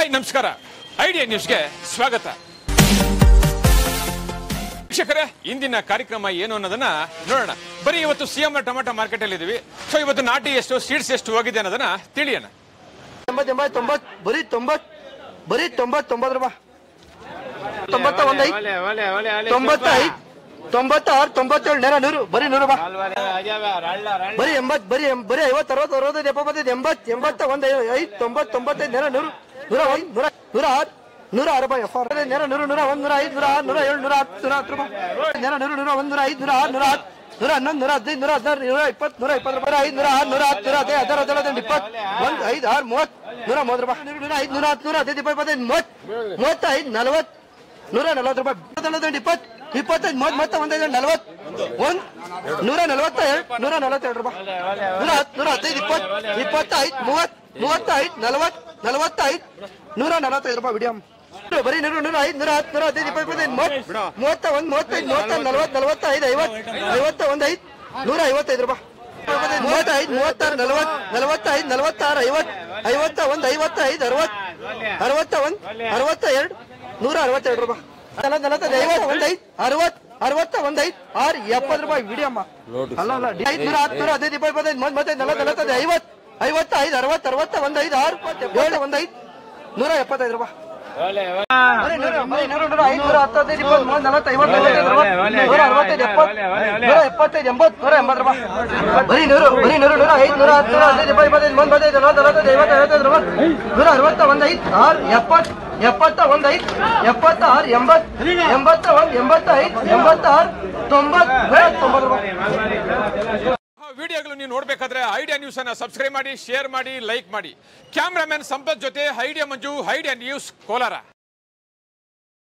Hi ನಮಸ್ಕಾರ idea ನ್ಯೂಸ್ಗೆ ಸ್ವಾಗತ ವೀಕ್ಷಕರೇ ಇಂದಿನ ಕಾರ್ಯಕ್ರಮ ಏನು ಅನ್ನೋದನ್ನ ನೋಡೋಣ ಬರೀ ಇವತ್ತು ಸಿಎಂ ಟೊಮೆಟೊ ಮಾರ್ಕೆಟ್ ಅಲ್ಲಿ ಇದೀವಿ ಸೊ ಇವತ್ತು ನಾಟಿ ಎಷ್ಟು ಸೀಡ್ಸ್ ಎಷ್ಟು ಹೋಗಿದೆ ಅನ್ನೋದನ್ನ ತಿಳಿಯೋಣ ಎಂಬತ್ ಎಂಬತ್ ತೊಂಬತ್ ಬರೀ ತೊಂಬತ್ ಬರೀ ತೊಂಬತ್ ತೊಂಬತ್ ರೂಪಾಯಿ ತೊಂಬತ್ತ ಒಂದ್ ಐದ್ ತೊಂಬತ್ತ ಐದ್ ತೊಂಬತ್ತಾರು ತೊಂಬತ್ತೇಳು ನೇರ ನೂರು ಬರೀ ನೂರು ರೂಪಾಯಿ ಬರೀ ಎಂಬತ್ ಬರೀ ಎಂ- ಬರೀ ಐವತ್ತು ಅರವತ್ತು ಅರವತ್ತೈದು ಎಪ್ಪತ್ತೈದು ಎಂಬತ್ ಎಂಬತ್ತ ಒಂದ್ ಐ- ಐದ್ ತೊಂಬತ್ ತೊಂಬತ್ತೈದು ನೇರ ನೂರು ನೂರ ಒಂದ್ ನೂರ ನೂರ ಆರು ನೂರ ಆರು ರೂಪಾಯಿ ಎಫ್ ಆರ್ ನೇರ ನೂರು ನೂರ ಒಂದ್ ನೂರ ಐದು ನೂರ ಆರು ನೂರ ಏಳು ನೂರ ಹತ್ತು ನೂರ ಹತ್ತು ರೂಪಾಯಿ ನೇರ ನೂರು ನೂರ ಒಂದ್ ನೂರ ಐದು ನೂರ ಆರು ನೂರ ಹತ್ತು ನೂರ ಹನ್ನೊಂದು ನೂರ ಹದಿನೈದು ನೂರ ಹದಿನಾರು ನೂರ ಇಪ್ಪತ್ತು ನೂರ ಇಪ್ಪತ್ತು ರೂಪಾಯಿ ಐದು ನೂರ ಆರು ನೂರ ಹತ್ತು ನೂರ ಹದಿನೈದು ಹದಿನಾರು ಹದಿನೇಳು ಹದಿನೆಂಟು ಇಪ್ಪತ್ತು ಒಂದ್ ಐದು ಆರು ಮೂವತ್ತು ನೂರ ಮೂವತ್ತು ರೂಪಾಯಿ ನೂರ ನೂರ ಐದು ನೂರ ಹತ್ತು ನೂರ ಹದಿನೈದು ಇಪ್ಪತ್ತು ಇಪ್ಪತ್ತೈದು ಮೂವತ್ತು ಮೂವತ್ತೈದು ನಲವತ್ತು ನೂರ ನಲವತ್ತು ರೂಪಾಯಿ ನಲವತ್ತೆಂಟು ಇಪ್ಪತ್ತು ಇಪ್ಪತ್ತೈದು ಮೂವತ್ತು ಮತ್ತೆ ಒಂದೈದು ನಲವತ್ತು ಒಂದ್ ನೂರ ನಲವತ್ತ ಎರಡು ನೂರ ನಲವತ್ತೆರಡು ರೂಪಾಯಿ ನೂರ ಹತ್ತು ನೂರ ಹದಿನೈದು ಇಪ್ಪತ್ತು ಇಪ್ಪತ್ತೈದು ಮೂವತ್ತು ಮೂವತ್ತೈದು ನಲವತ್ತು ನಲವತ್ತೈದು ನೂರ ನಲವತ್ತೈದು ರೂಪಾಯಿ ವಿಡಿಯೋ ಬರೀ ನೂರ ನೂರ ಐದು ನೂರ ಹತ್ತು ನೂರ ಹದಿನೈದು ಇಪ್ಪತ್ತು ಇಪ್ಪತ್ತೈದು ಮೂವತ್ತು ಮೂವತ್ತ ಒಂದು ಮೂವತ್ತೈದು ಮೂವತ್ತ ನಲವತ್ತು ನಲವತ್ತೈದು ಐವತ್ತು ಐವತ್ತ ಒಂದು ಐದು ನೂರ ಐವತ್ತೈದು ರೂಪಾಯಿ ಮೂವತ್ತೈದು ಮೂವತ್ತಾರು ನಲವತ್ತು ನಲವತ್ತೈದು ನಲವತ್ತಾರು ಐವತ್ತು ಐವತ್ತ ಒಂದು ಐವತ್ತೈದು ಅರವತ್ತು ಅರವತ್ತ ಒಂದು ಅರವತ್ತ ಎರಡು ನೂರ ಅರವತ್ತೆರಡು ರೂಪಾಯಿ ನಲವತ್ತು ನಲವತ್ತೈದು ಐವತ್ತು ಒಂದು ಐದು ಅರವತ್ತು ಅರವತ್ತ ಒಂದು ಐದು ಆರು ಎಪ್ಪತ್ತು ರೂಪಾಯಿ ವಿಡಿಯಮ್ಮ ಅಲ್ಲ ಅಲ್ಲ ಐದು ನೂರ ಹತ್ತು ನೂರ ಹದಿನೈದು ಇಪ್ಪತ್ತು ಇಪ್ಪತ್ತೈದು ಮೂವತ್ತು ಮೂವತ್ತೈದು ನಲವತ್ತು ನಲವತ್ತೈದು ಐವತ್ತು ಐವತ್ತ ಐದು ಅರವತ್ತು ಅರವತ್ತ ಒಂದು ಐದು ಆರು ಏಳು ಒಂದು ಐದು ನೂರ ಎಪ್ಪತ್ತೈದು ರೂಪಾಯಿ ಬರೀ ನೂರು, ಬರೀ ನೂರು, ನೂರು, ಐದು, ನೂರ ಹತ್ತು, ಹದಿನೈದು, ಇಪ್ಪತ್ತು, ಮೂವತ್ತು, ನಲವತ್ತು, ಐವತ್ತು, ಐವತ್ತೈದು, ಅರವತ್ತು, ನೂರ ಅರವತ್ತೈದು, ಎಪ್ಪತ್ತು, ನೂರ ಎಪ್ಪತ್ತೈದು, ಎಂಬತ್ತು, ನೂರ ಎಂಬತ್ತು ರೂಪಾಯಿ. ಬರೀ ನೂರು, ಬರೀ ನೂರು, ನೂರ ಐದು, ನೂರ ಹತ್ತು, ನೂರ ಹದಿನೈದು, ಇಪ್ಪತ್ತು, ಇಪ್ಪತ್ತೈದು, ಮೂವತ್ತು, ನಲವತ್ತೈದು, ನಲವತ್ತು, ನಲವತ್ತೈದು, ಐವತ್ತು, ಐವತ್ತೈದು ರೂಪಾಯಿ. ನೂರ ಅರವತ್ತ ಒಂದು ಐದು, ಆರು, ಎಪ್ಪತ್ತು, ಎಪ್ಪತ್ತ ಒಂದು ಐದು, ಎಪ್ಪತ್ತ ಆರು, ಎಂಬತ್ತು, ಎಂಬತ್ತ ಒಂದು, ಎಂಬತ್ತ ಐದು, ಎಂಬತ್ತ ಆರು, ತೊಂಬತ್ತು, ನೂರ ತೊಂಬತ್ತು ರೂಪಾಯಿ. ವಿಡಿಯೋಗಳು ನೀವು ನೋಡ್ಬೇಕಾದ್ರೆ ಐಡಿಯಾ ನ್ಯೂಸ್ ಅನ್ನ ಸಬ್ಸ್ಕ್ರೈಬ್ ಮಾಡಿ ಶೇರ್ ಮಾಡಿ ಲೈಕ್ ಮಾಡಿ ಕ್ಯಾಮ್ರಾಮನ್ ಸಂಪತ್ ಜೊತೆ Idea Manju Idea News Kolar